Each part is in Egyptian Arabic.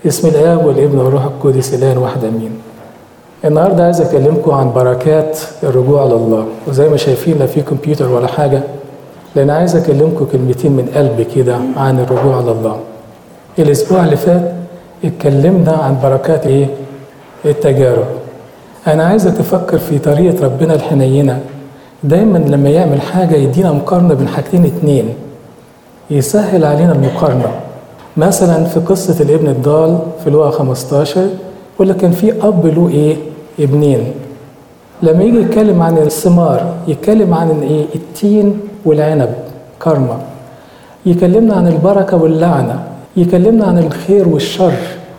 بسم الآب والابن والروح القدس الآن واحد أمين النهاردة عايز أكلمكم عن بركات الرجوع لله وزي ما شايفين لا في كمبيوتر ولا حاجة لأن عايز أكلمكم كلمتين من قلبي كده عن الرجوع لله الأسبوع اللي فات اتكلمنا عن بركات إيه؟ التجارب أنا عايزك تفكر في طريقة ربنا الحنينة دايما لما يعمل حاجة يدينا مقارنة بين حاجتين اتنين يسهل علينا المقارنة مثلا في قصة الابن الضال في لوقا 15 يقول لك كان في أب له إيه؟ ابنين لما يجي يتكلم عن الثمار يتكلم عن إيه؟ التين والعنب كرمة يكلمنا عن البركة واللعنة يكلمنا عن الخير والشر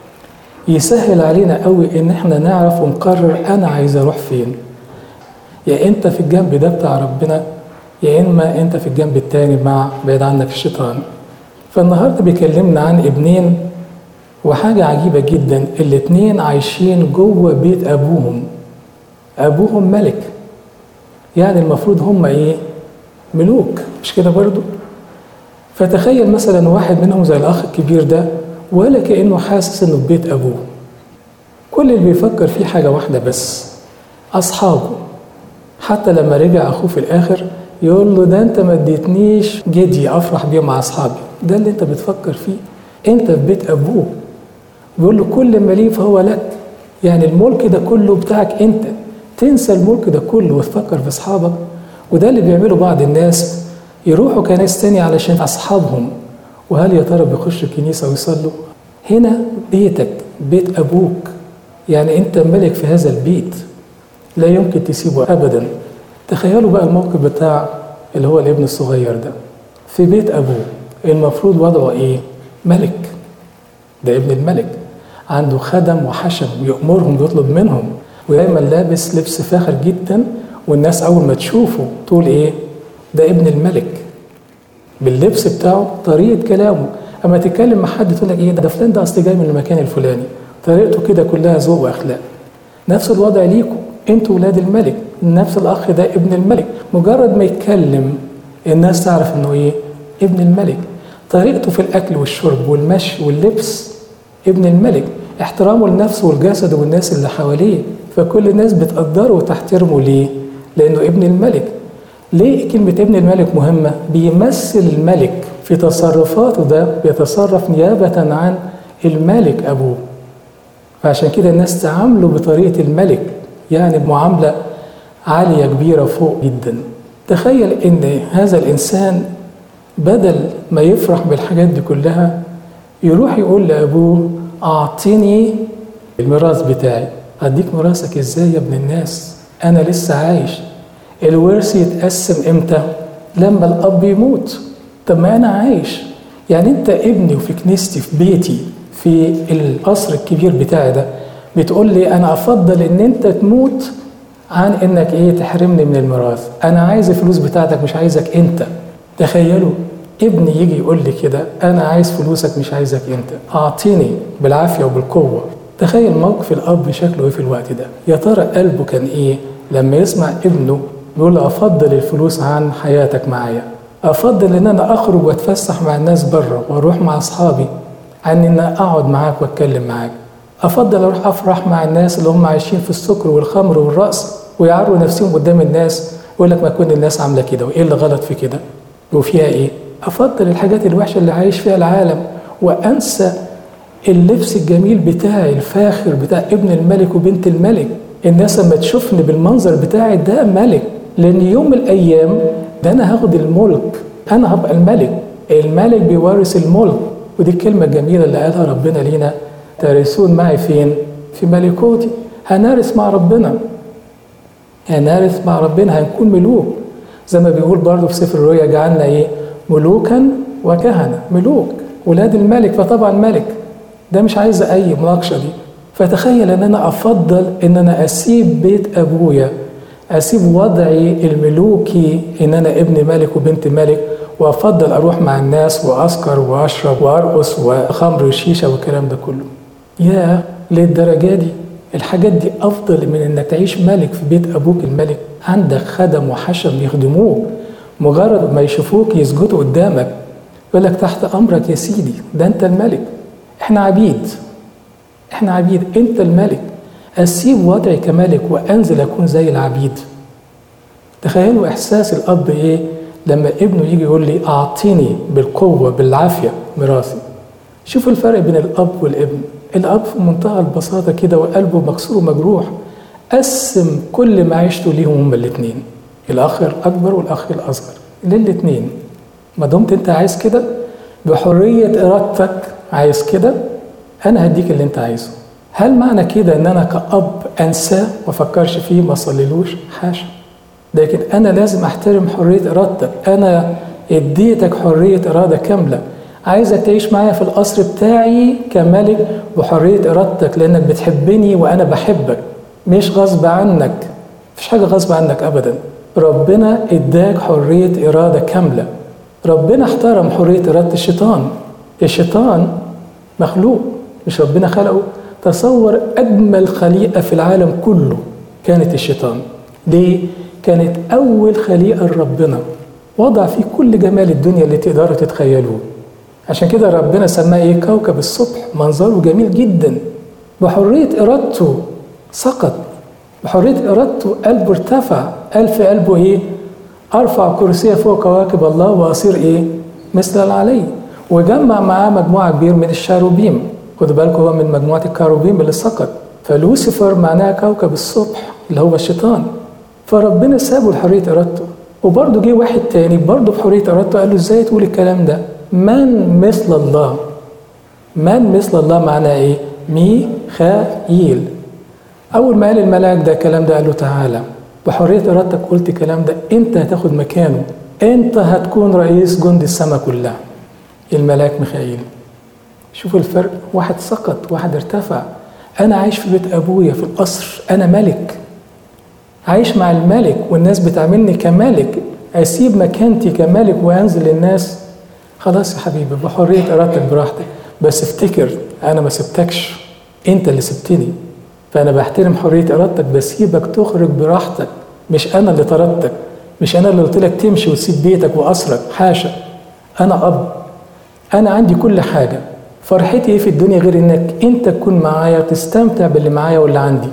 يسهل علينا قوي ان احنا نعرف ونقرر انا عايز اروح فين يا انت في الجنب ده بتاع ربنا يا اما انت في الجنب التاني مع بعيد عنك الشيطان فالنهارده بيكلمنا عن ابنين وحاجة عجيبة جدا الاتنين عايشين جوه بيت أبوهم أبوهم ملك يعني المفروض هم إيه ملوك مش كده برضو فتخيل مثلا واحد منهم زي الأخ الكبير ده ولا كأنه حاسس إنه في بيت أبوه كل اللي بيفكر فيه حاجة واحدة بس أصحابه حتى لما رجع أخوه في الآخر يقول له ده أنت ما اديتنيش جدي أفرح بيه مع أصحابي ده اللي أنت بتفكر فيه أنت في بيت أبوه بيقول له كل ما ليه فهو لك يعني الملك ده كله بتاعك أنت تنسى الملك ده كله وتفكر في أصحابك وده اللي بيعمله بعض الناس يروحوا كنايس تاني علشان أصحابهم وهل يا ترى بيخشوا الكنيسة ويصلوا؟ هنا بيتك بيت أبوك يعني أنت ملك في هذا البيت لا يمكن تسيبه أبدا تخيلوا بقى الموقف بتاع اللي هو الابن الصغير ده في بيت أبوه المفروض وضعه إيه؟ ملك ده ابن الملك عنده خدم وحشم ويأمرهم ويطلب منهم ودايما لابس لبس فاخر جدا والناس أول ما تشوفه تقول إيه؟ ده ابن الملك باللبس بتاعه طريقة كلامه أما تتكلم مع حد تقول لك إيه ده فلان ده أصل جاي من المكان الفلاني طريقته كده كلها ذوق وأخلاق نفس الوضع ليكم أنتوا ولاد الملك نفس الأخ ده ابن الملك مجرد ما يتكلم الناس تعرف إنه إيه ابن الملك طريقته في الأكل والشرب والمشي واللبس ابن الملك احترامه لنفسه والجسد والناس اللي حواليه فكل الناس بتقدره وتحترمه ليه؟ لأنه ابن الملك ليه كلمة ابن الملك مهمة؟ بيمثل الملك في تصرفاته ده بيتصرف نيابة عن الملك أبوه فعشان كده الناس تعامله بطريقة الملك يعني بمعاملة عالية كبيرة فوق جدا تخيل ان هذا الإنسان بدل ما يفرح بالحاجات دي كلها يروح يقول لأبوه أعطيني الميراث بتاعي أديك ميراثك إزاي يا ابن الناس أنا لسه عايش الورث يتقسم إمتى لما الأب يموت طب ما أنا عايش يعني أنت ابني وفي كنيستي في بيتي في القصر الكبير بتاعي ده بتقول لي أنا أفضل إن أنت تموت عن إنك إيه تحرمني من الميراث أنا عايز الفلوس بتاعتك مش عايزك أنت تخيلوا ابني يجي يقول لي كده انا عايز فلوسك مش عايزك انت اعطيني بالعافيه وبالقوه تخيل موقف الاب شكله ايه في الوقت ده يا ترى قلبه كان ايه لما يسمع ابنه بيقول له افضل الفلوس عن حياتك معايا افضل ان انا اخرج واتفسح مع الناس بره واروح مع اصحابي عن ان اقعد معاك واتكلم معاك افضل اروح افرح مع الناس اللي هم عايشين في السكر والخمر والرقص ويعروا نفسهم قدام الناس ويقول لك ما كل الناس عامله كده وايه اللي غلط في كده وفيها ايه افضل الحاجات الوحشه اللي عايش فيها العالم وانسى اللبس الجميل بتاعي الفاخر بتاع ابن الملك وبنت الملك الناس لما تشوفني بالمنظر بتاعي ده ملك لان يوم من الايام ده انا هاخد الملك انا هبقى الملك الملك بيورث الملك ودي الكلمه الجميله اللي قالها ربنا لينا ترثون معي فين في ملكوتي هنرث مع ربنا هنرث مع ربنا هنكون ملوك زي ما بيقول برضه في سفر الرؤيا جعلنا ايه ملوكا وكهنة ملوك ولاد الملك فطبعا ملك ده مش عايز أي مناقشة دي فتخيل أن أنا أفضل أن أنا أسيب بيت أبويا أسيب وضعي الملوكي أن أنا ابن ملك وبنت ملك وأفضل أروح مع الناس وأسكر وأشرب وأرقص وخمر وشيشة والكلام ده كله يا للدرجة دي الحاجات دي أفضل من إنك تعيش ملك في بيت أبوك الملك عندك خدم وحشم يخدموك مجرد ما يشوفوك يسجدوا قدامك يقول لك تحت امرك يا سيدي ده انت الملك احنا عبيد احنا عبيد انت الملك اسيب وضعي كملك وانزل اكون زي العبيد تخيلوا احساس الاب ايه لما ابنه يجي يقول لي اعطيني بالقوه بالعافيه ميراثي شوف الفرق بين الاب والابن الاب في منتهى البساطه كده وقلبه مكسور ومجروح قسم كل معيشته ليهم هما الاثنين الاخ الاكبر والاخ الاصغر للاثنين ما دمت انت عايز كده بحريه ارادتك عايز كده انا هديك اللي انت عايزه هل معنى كده ان انا كاب انساه ما افكرش فيه ما اصليلوش حاشا لكن انا لازم احترم حريه ارادتك انا اديتك حريه اراده كامله عايزك تعيش معايا في القصر بتاعي كملك بحريه ارادتك لانك بتحبني وانا بحبك مش غصب عنك مفيش حاجه غصب عنك ابدا ربنا اداك حريه اراده كامله ربنا احترم حريه اراده الشيطان الشيطان مخلوق مش ربنا خلقه تصور اجمل خليقه في العالم كله كانت الشيطان ليه كانت اول خليقه لربنا وضع فيه كل جمال الدنيا اللي تقدروا تتخيلوه عشان كده ربنا سماه ايه كوكب الصبح منظره جميل جدا بحريه ارادته سقط بحريه ارادته قلبه ارتفع قال في قلبه ايه ارفع كرسي فوق كواكب الله واصير ايه مثل العلي وجمع معاه مجموعه كبير من الشاروبيم خدوا بالكم هو من مجموعه الكاروبيم اللي سقط فلوسيفر معناها كوكب الصبح اللي هو الشيطان فربنا سابه لحريه ارادته وبرضه جه واحد تاني برضه بحريه ارادته قال له ازاي تقول الكلام ده من مثل الله من مثل الله معناه ايه ميخائيل اول ما قال الملاك ده الكلام ده قال له تعالى بحريه ارادتك قلت الكلام ده انت هتاخد مكانه انت هتكون رئيس جند السماء كلها الملاك ميخائيل شوفوا الفرق واحد سقط واحد ارتفع انا عايش في بيت ابويا في القصر انا ملك عايش مع الملك والناس بتعاملني كملك اسيب مكانتي كملك وانزل للناس خلاص يا حبيبي بحريه ارادتك براحتك بس افتكر انا ما سبتكش انت اللي سبتني فانا بحترم حريه ارادتك بسيبك تخرج براحتك مش انا اللي طردتك مش انا اللي قلت لك تمشي وتسيب بيتك واسرك حاشا انا اب انا عندي كل حاجه فرحتي ايه في الدنيا غير انك انت تكون معايا وتستمتع باللي معايا واللي عندي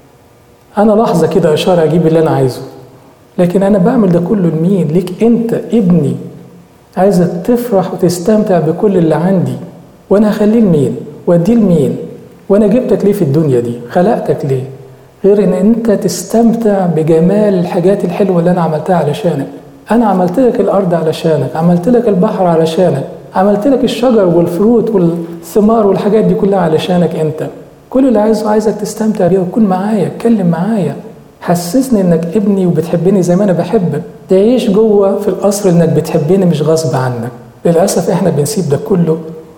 انا لحظه كده اشاره اجيب اللي انا عايزه لكن انا بعمل ده كله لمين ليك انت ابني عايزك تفرح وتستمتع بكل اللي عندي وانا هخليه لمين واديه لمين وانا جبتك ليه في الدنيا دي خلقتك ليه غير ان انت تستمتع بجمال الحاجات الحلوه اللي انا عملتها علشانك انا عملت لك الارض علشانك عملت لك البحر علشانك عملت لك الشجر والفروت والثمار والحاجات دي كلها علشانك انت كل اللي عايزه عايزك تستمتع بيها وتكون معايا اتكلم معايا حسسني انك ابني وبتحبني زي ما انا بحبك تعيش جوه في القصر انك بتحبني مش غصب عنك للاسف احنا بنسيب ده كله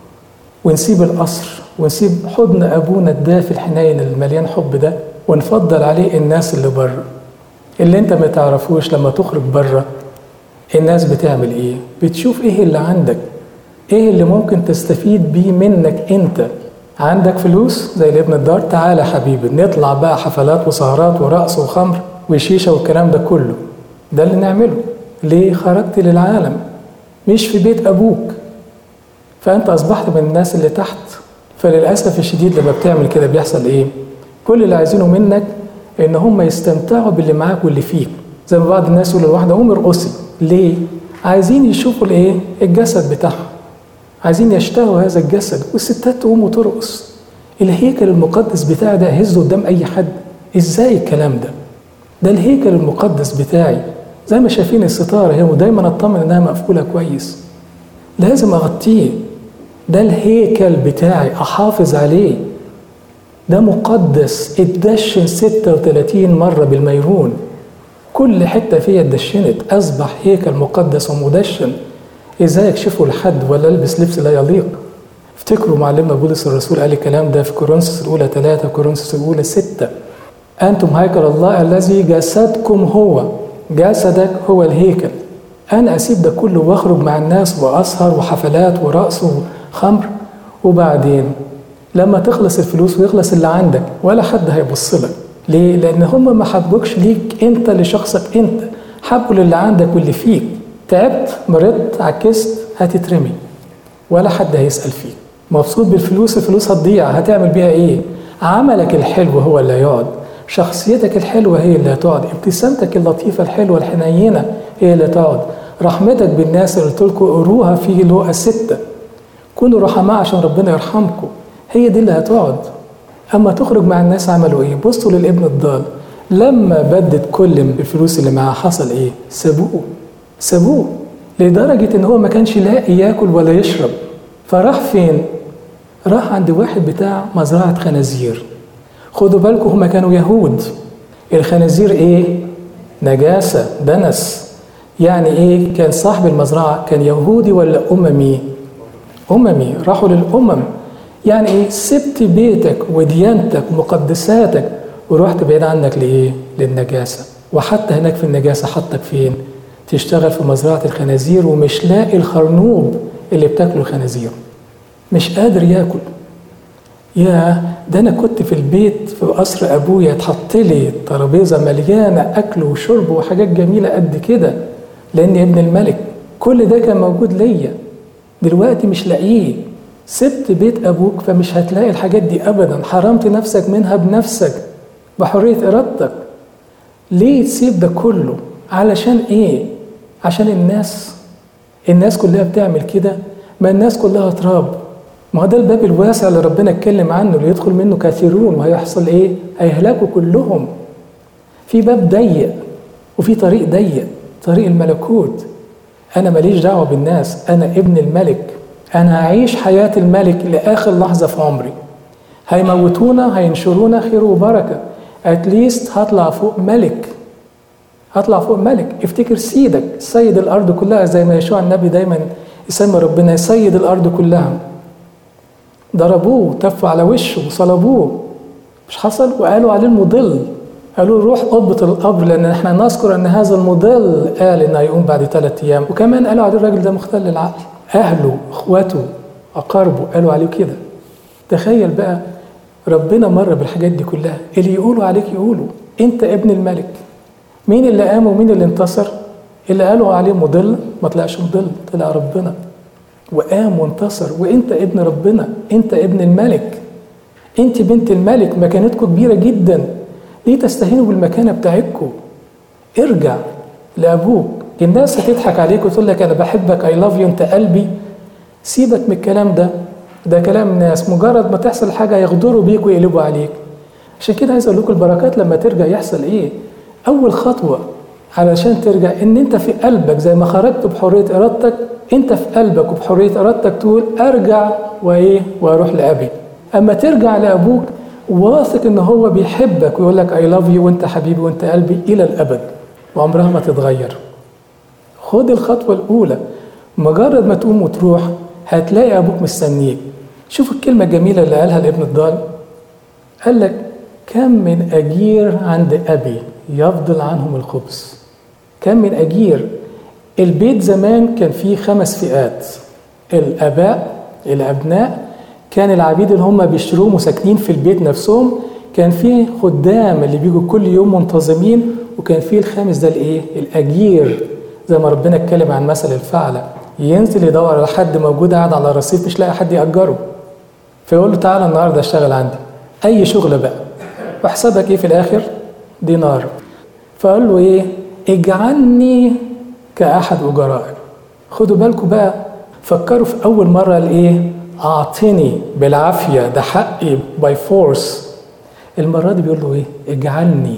ونسيب القصر ونسيب حضن ابونا الدافي الحنين المليان حب ده ونفضل عليه الناس اللي بره اللي انت ما تعرفوش لما تخرج بره الناس بتعمل ايه بتشوف ايه اللي عندك ايه اللي ممكن تستفيد بيه منك انت عندك فلوس زي ابن الدار تعالى يا حبيبي نطلع بقى حفلات وسهرات ورقص وخمر وشيشه والكلام ده كله ده اللي نعمله ليه خرجت للعالم مش في بيت ابوك فانت اصبحت من الناس اللي تحت فللاسف الشديد لما بتعمل كده بيحصل ايه كل اللي عايزينه منك ان هم يستمتعوا باللي معاك واللي فيك زي ما بعض الناس يقولوا للواحده قومي ارقصي ليه عايزين يشوفوا الايه الجسد بتاعهم عايزين يشتهوا هذا الجسد والستات تقوم وترقص الهيكل المقدس بتاعي ده هزه قدام اي حد ازاي الكلام ده ده الهيكل المقدس بتاعي زي ما شايفين الستاره هي ودايما اطمن انها مقفوله كويس لازم اغطيه ده الهيكل بتاعي احافظ عليه ده مقدس اتدشن 36 مرة بالميرون كل حتة فيها اتدشنت أصبح هيكل مقدس ومدشن إزاي يكشفه لحد ولا ألبس لبس لا يليق افتكروا معلمنا بولس الرسول قال الكلام ده في كورنثوس الأولى ثلاثة كورنثوس الأولى ستة أنتم هيكل الله الذي جسدكم هو جسدك هو الهيكل أنا أسيب ده كله وأخرج مع الناس وأسهر وحفلات ورقص وخمر وبعدين لما تخلص الفلوس ويخلص اللي عندك ولا حد هيبص لك ليه؟ لأن هم ما حبوكش ليك أنت لشخصك أنت حبوا للي عندك واللي فيك تعبت مرضت عكست هتترمي ولا حد هيسأل فيك مبسوط بالفلوس الفلوس هتضيع هتعمل بيها ايه عملك الحلو هو اللي هيقعد شخصيتك الحلوة هي اللي هتقعد ابتسامتك اللطيفة الحلوة الحنينة هي اللي هتقعد رحمتك بالناس اللي قلت لكم قروها في لقا ستة كونوا رحماء عشان ربنا يرحمكم هي دي اللي هتقعد اما تخرج مع الناس عملوا ايه بصوا للابن الضال لما بدت كل الفلوس اللي معاه حصل ايه سابوه سابوه لدرجة ان هو ما كانش لاقي ياكل ولا يشرب فراح فين راح عند واحد بتاع مزرعة خنازير خدوا بالكم هما كانوا يهود الخنازير ايه نجاسة دنس يعني ايه كان صاحب المزرعة كان يهودي ولا أممي أممي راحوا للأمم يعني ايه سبت بيتك وديانتك ومقدساتك ورحت بعيد عنك لايه للنجاسة وحتى هناك في النجاسة حطك فين تشتغل في مزرعة الخنازير ومش لاقي الخرنوب اللي بتاكله الخنازير مش قادر ياكل يا ده انا كنت في البيت في قصر ابويا اتحط لي ترابيزه مليانه اكل وشرب وحاجات جميله قد كده لاني ابن الملك كل ده كان موجود ليا دلوقتي مش لاقيه سبت بيت ابوك فمش هتلاقي الحاجات دي ابدا حرمت نفسك منها بنفسك بحريه ارادتك ليه تسيب ده كله علشان ايه عشان الناس الناس كلها بتعمل كده ما الناس كلها تراب ما هو ده الباب الواسع اللي ربنا اتكلم عنه اللي يدخل منه كثيرون وهيحصل ايه هيهلكوا كلهم في باب ضيق وفي طريق ضيق طريق الملكوت انا ماليش دعوه بالناس انا ابن الملك انا هعيش حياه الملك لاخر لحظه في عمري هيموتونا هينشرونا خير وبركه اتليست هطلع فوق ملك هطلع فوق ملك افتكر سيدك سيد الارض كلها زي ما يشوع النبي دايما يسمى ربنا سيد الارض كلها ضربوه تفوا على وشه وصلبوه مش حصل وقالوا عليه المضل قالوا روح اضبط القبر لان احنا نذكر ان هذا المضل قال انه هيقوم بعد ثلاث ايام وكمان قالوا عليه الراجل ده مختل العقل اهله اخواته اقاربه قالوا عليه كده تخيل بقى ربنا مر بالحاجات دي كلها اللي يقولوا عليك يقولوا انت ابن الملك مين اللي قام ومين اللي انتصر اللي قالوا عليه مضل ما طلعش مضل طلع ربنا وقام وانتصر وانت ابن ربنا انت ابن الملك انت بنت الملك مكانتكم كبيرة جدا ليه تستهينوا بالمكانة بتاعتكم ارجع لأبوك الناس هتضحك عليك وتقول لك أنا بحبك أي لاف يو أنت قلبي سيبك من الكلام ده ده كلام ناس مجرد ما تحصل حاجة يغدروا بيك ويقلبوا عليك عشان كده عايز أقول لكم البركات لما ترجع يحصل إيه أول خطوة علشان ترجع إن أنت في قلبك زي ما خرجت بحرية إرادتك أنت في قلبك وبحرية إرادتك تقول أرجع وإيه وأروح لأبي أما ترجع لأبوك واثق إن هو بيحبك ويقول لك أي لاف يو وأنت حبيبي وأنت قلبي إلى الأبد وعمرها ما تتغير خد الخطوة الأولى مجرد ما تقوم وتروح هتلاقي أبوك مستنيك شوف الكلمة الجميلة اللي قالها لابن الضال قال لك كم من أجير عند أبي يفضل عنهم الخبز كم من أجير البيت زمان كان فيه خمس فئات الآباء الأبناء كان العبيد اللي هم بيشتروهم وساكنين في البيت نفسهم كان فيه خدام اللي بيجوا كل يوم منتظمين وكان فيه الخامس ده الايه الاجير زي ما ربنا اتكلم عن مثل الفعلة ينزل يدور على حد موجود قاعد على رصيف مش لاقي حد يأجره فيقول له تعالى النهارده اشتغل عندي اي شغل بقى وحسابك ايه في الاخر دينار فقال له ايه اجعلني كأحد أجرائك خدوا بالكم بقى فكروا في أول مرة الإيه أعطني بالعافية ده حقي باي فورس المرة دي بيقول له إيه اجعلني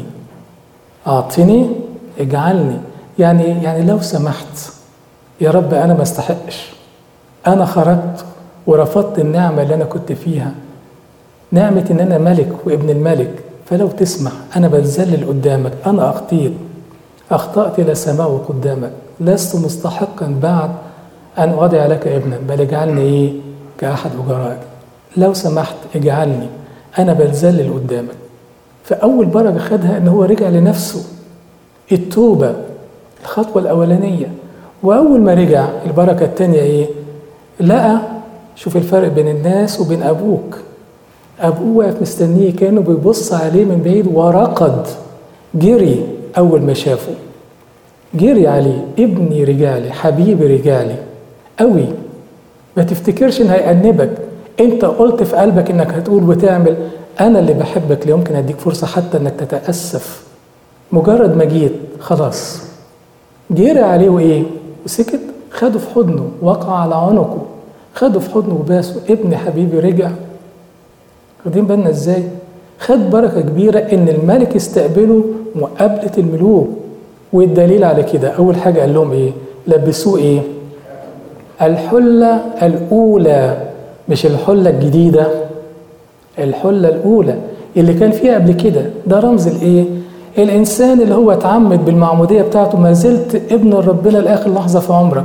أعطني اجعلني يعني يعني لو سمحت يا رب أنا ما استحقش أنا خرجت ورفضت النعمة اللي أنا كنت فيها نعمة إن أنا ملك وابن الملك فلو تسمح أنا بتذلل قدامك أنا أخطيت أخطأت إلى السماء قدامك لست مستحقا بعد أن أضع لك ابنا بل اجعلني إيه كأحد أجرائك لو سمحت اجعلني أنا بتذلل قدامك فأول بركة خدها إن هو رجع لنفسه التوبة الخطوة الأولانية وأول ما رجع البركة التانية إيه لقى شوف الفرق بين الناس وبين أبوك أبوه واقف مستنيه كأنه بيبص عليه من بعيد ورقد جري أول ما شافه جري عليه ابني رجالي حبيبي رجالي قوي ما تفتكرش ان هيأنبك انت قلت في قلبك انك هتقول وتعمل انا اللي بحبك لا يمكن اديك فرصه حتى انك تتاسف مجرد ما جيت خلاص جري عليه وايه وسكت خده في حضنه وقع على عنقه خده في حضنه وباسه ابن حبيبي رجع واخدين بالنا ازاي خد بركه كبيره ان الملك استقبله مقابله الملوك والدليل على كده اول حاجه قال لهم ايه لبسوه ايه الحله الاولى مش الحله الجديده الحله الاولى اللي كان فيها قبل كده ده رمز الايه الانسان اللي هو اتعمد بالمعموديه بتاعته ما زلت ابن ربنا لاخر لحظه في عمرك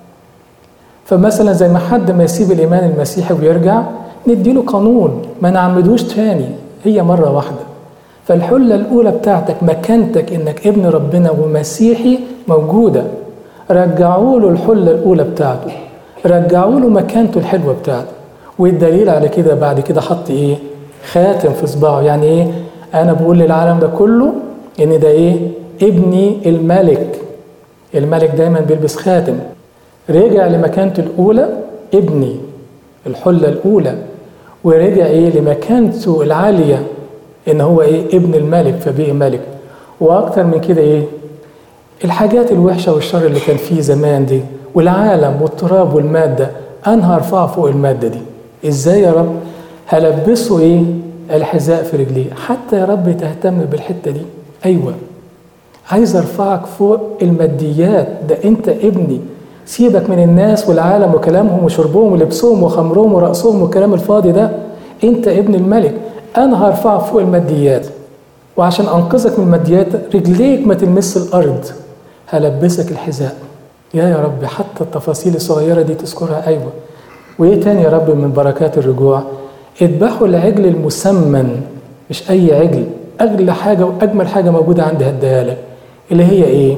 فمثلا زي ما حد ما يسيب الايمان المسيحي ويرجع نديله قانون ما نعمدوش تاني هي مره واحده فالحله الاولى بتاعتك مكانتك انك ابن ربنا ومسيحي موجوده رجعوا له الحله الاولى بتاعته رجعوا له مكانته الحلوه بتاعته والدليل على كده بعد كده حط ايه خاتم في صباعه يعني ايه انا بقول للعالم ده كله ان ده ايه ابني الملك الملك دايما بيلبس خاتم رجع لمكانته الاولى ابني الحله الاولى ورجع ايه لمكانته العاليه ان هو ايه ابن الملك فبقي ملك واكتر من كده ايه الحاجات الوحشه والشر اللي كان فيه زمان دي والعالم والتراب والماده انا هرفعه فوق الماده دي ازاي يا رب هلبسه ايه الحذاء في رجليه حتى يا رب تهتم بالحته دي ايوه عايز ارفعك فوق الماديات ده انت ابني سيبك من الناس والعالم وكلامهم وشربهم ولبسهم وخمرهم ورقصهم والكلام الفاضي ده انت ابن الملك انا هرفعك فوق الماديات وعشان انقذك من الماديات رجليك ما تلمس الارض هلبسك الحذاء يا يا رب حتى التفاصيل الصغيرة دي تذكرها أيوة وإيه تاني يا رب من بركات الرجوع اذبحوا العجل المسمن مش أي عجل أغلى حاجة وأجمل حاجة موجودة عندي هديها لك اللي هي إيه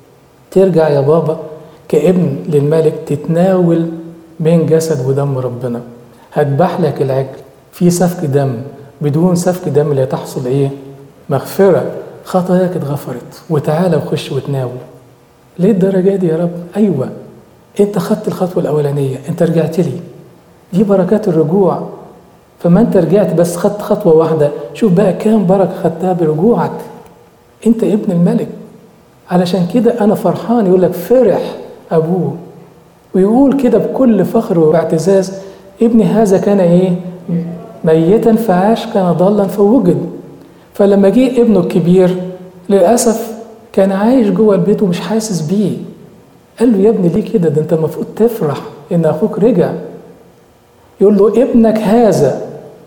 ترجع يا بابا كابن للملك تتناول بين جسد ودم ربنا هذبح لك العجل في سفك دم بدون سفك دم لا تحصل ايه مغفرة خطاياك اتغفرت وتعالى وخش وتناول ليه الدرجة دي يا رب أيوة أنت خدت الخطوة الأولانية أنت رجعت لي دي بركات الرجوع فما أنت رجعت بس خدت خطوة واحدة شوف بقى كام بركة خدتها برجوعك أنت ابن الملك علشان كده أنا فرحان يقول لك فرح أبوه ويقول كده بكل فخر واعتزاز ابني هذا كان إيه ميتا فعاش كان ضالا فوجد فلما جه ابنه الكبير للأسف كان عايش جوه البيت ومش حاسس بيه قال له يا ابني ليه كده ده انت المفروض تفرح ان اخوك رجع يقول له ابنك هذا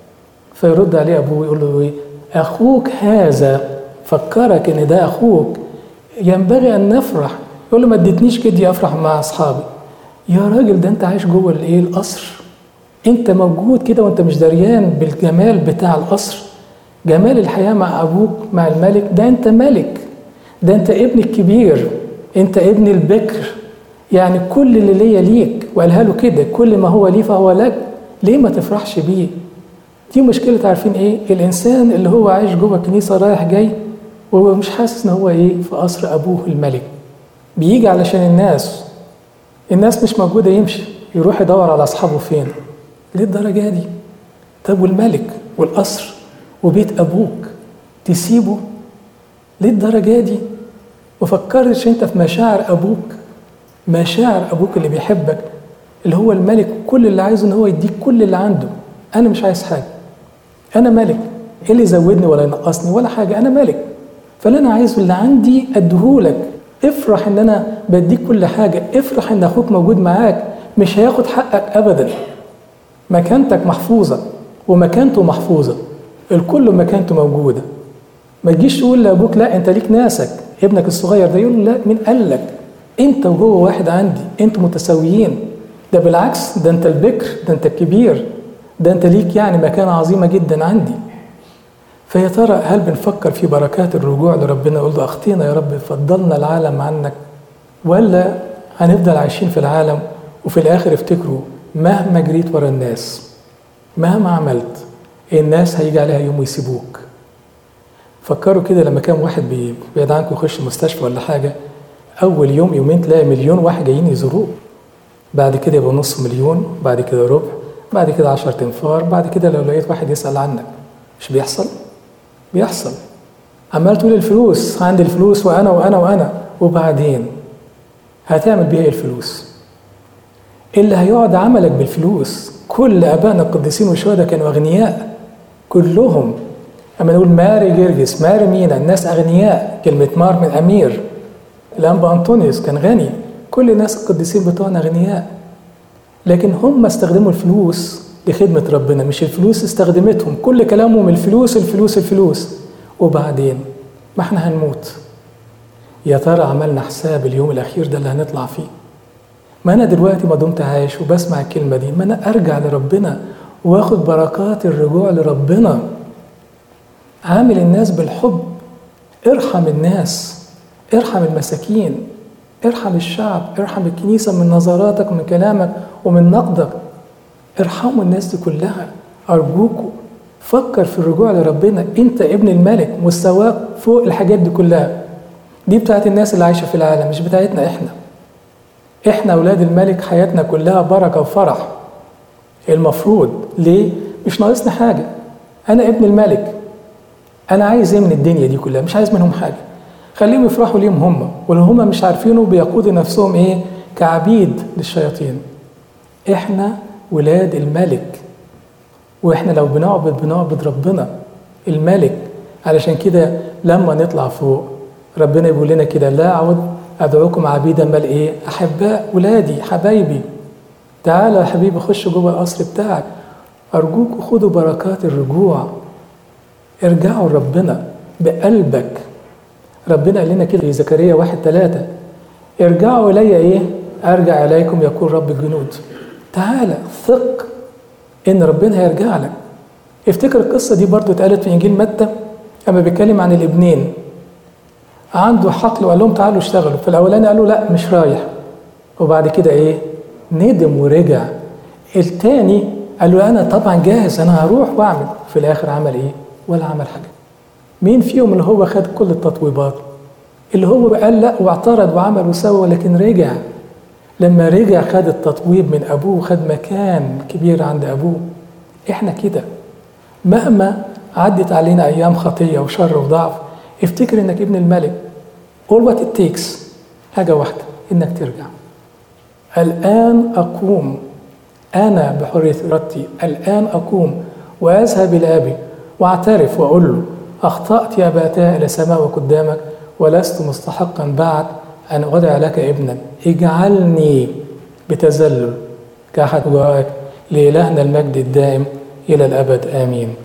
فيرد عليه ابوه يقول له ايه اخوك هذا فكرك ان ده اخوك ينبغي ان نفرح يقول له ما اديتنيش كده افرح مع اصحابي يا راجل ده انت عايش جوه الايه القصر انت موجود كده وانت مش دريان بالجمال بتاع القصر جمال الحياه مع ابوك مع الملك ده انت ملك ده انت ابن الكبير انت ابن البكر يعني كل اللي ليا ليك وقالها له كده كل ما هو لي فهو لك ليه ما تفرحش بيه دي مشكلة عارفين ايه الانسان اللي هو عايش جوه الكنيسة رايح جاي وهو مش حاسس ان هو ايه في قصر ابوه الملك بيجي علشان الناس الناس مش موجودة يمشي يروح يدور على اصحابه فين ليه الدرجة دي طب والملك والقصر وبيت ابوك تسيبه ليه الدرجة دي وفكرتش انت في مشاعر ابوك مشاعر ابوك اللي بيحبك اللي هو الملك كل اللي عايزه ان هو يديك كل اللي عنده انا مش عايز حاجه انا ملك ايه اللي يزودني ولا ينقصني ولا حاجه انا ملك فاللي انا عايزه اللي عندي اديهولك افرح ان انا بديك كل حاجه افرح ان اخوك موجود معاك مش هياخد حقك ابدا مكانتك محفوظه ومكانته محفوظه الكل مكانته موجوده ما تجيش تقول لابوك لا انت ليك ناسك ابنك الصغير ده يقول له لا مين قال لك انت وهو واحد عندي انتوا متساويين ده بالعكس ده انت البكر ده انت الكبير ده انت ليك يعني مكانة عظيمة جدا عندي فيا ترى هل بنفكر في بركات الرجوع لربنا نقول له اخطينا يا رب فضلنا العالم عنك ولا هنفضل عايشين في العالم وفي الاخر افتكروا مهما جريت ورا الناس مهما عملت الناس هيجي عليها يوم ويسيبوك فكروا كده لما كان واحد بيبعد عنكم يخش المستشفى ولا حاجه اول يوم يومين تلاقي مليون واحد جايين يزوروه بعد كده يبقى نص مليون بعد كده ربع بعد كده عشرة انفار بعد كده لو لقيت واحد يسأل عنك مش بيحصل بيحصل عمال تقول الفلوس عندي الفلوس وانا وانا وانا وبعدين هتعمل بيها ايه الفلوس اللي هيقعد عملك بالفلوس كل ابائنا القديسين والشهداء كانوا اغنياء كلهم اما نقول ماري جرجس ماري مينا الناس اغنياء كلمه مار من امير الانبا انطونيوس كان غني كل الناس القديسين بتوعنا اغنياء لكن هم استخدموا الفلوس لخدمة ربنا مش الفلوس استخدمتهم كل كلامهم الفلوس الفلوس الفلوس وبعدين ما احنا هنموت يا ترى عملنا حساب اليوم الأخير ده اللي هنطلع فيه ما أنا دلوقتي ما دمت عايش وبسمع الكلمة دي ما أنا أرجع لربنا وآخد بركات الرجوع لربنا عامل الناس بالحب ارحم الناس ارحم المساكين ارحم الشعب ارحم الكنيسة من نظراتك ومن كلامك ومن نقدك ارحموا الناس دي كلها أرجوكوا فكر في الرجوع لربنا انت ابن الملك مستواك فوق الحاجات دي كلها دي بتاعت الناس اللي عايشة في العالم مش بتاعتنا احنا احنا اولاد الملك حياتنا كلها بركة وفرح المفروض ليه مش ناقصني حاجة انا ابن الملك انا عايز ايه من الدنيا دي كلها مش عايز منهم حاجة خليهم يفرحوا ليهم هم ولو هم مش عارفينه بيقودوا نفسهم ايه كعبيد للشياطين احنا ولاد الملك واحنا لو بنعبد بنعبد ربنا الملك علشان كده لما نطلع فوق ربنا يقول لنا كده لا اعود ادعوكم عبيدا بل ايه احباء ولادي حبايبي تعالى يا حبيبي خش جوه القصر بتاعك ارجوكوا خدوا بركات الرجوع ارجعوا لربنا بقلبك ربنا قال لنا كده في زكريا واحد ثلاثة ارجعوا إلي إيه؟ أرجع إليكم يقول رب الجنود تعالى ثق إن ربنا هيرجع لك افتكر القصة دي برضو اتقالت في إنجيل متى أما بيتكلم عن الابنين عنده حقل وقال لهم تعالوا اشتغلوا في الأولاني قالوا لا مش رايح وبعد كده إيه؟ ندم ورجع التاني قال له أنا طبعا جاهز أنا هروح وأعمل في الآخر عمل إيه؟ ولا عمل حاجة مين فيهم اللي هو خد كل التطويبات اللي هو قال لا واعترض وعمل وسوى ولكن رجع لما رجع خد التطويب من ابوه خد مكان كبير عند ابوه احنا كده مهما عدت علينا ايام خطيه وشر وضعف افتكر انك ابن الملك all what it takes حاجه واحده انك ترجع الان اقوم انا بحريه ارادتي الان اقوم واذهب الى ابي واعترف واقول له أخطأت يا أباتاه إلى سماء قدامك ولست مستحقا بعد أن أدع لك ابنا اجعلني بتذلل كأحد جواك لإلهنا المجد الدائم إلى الأبد آمين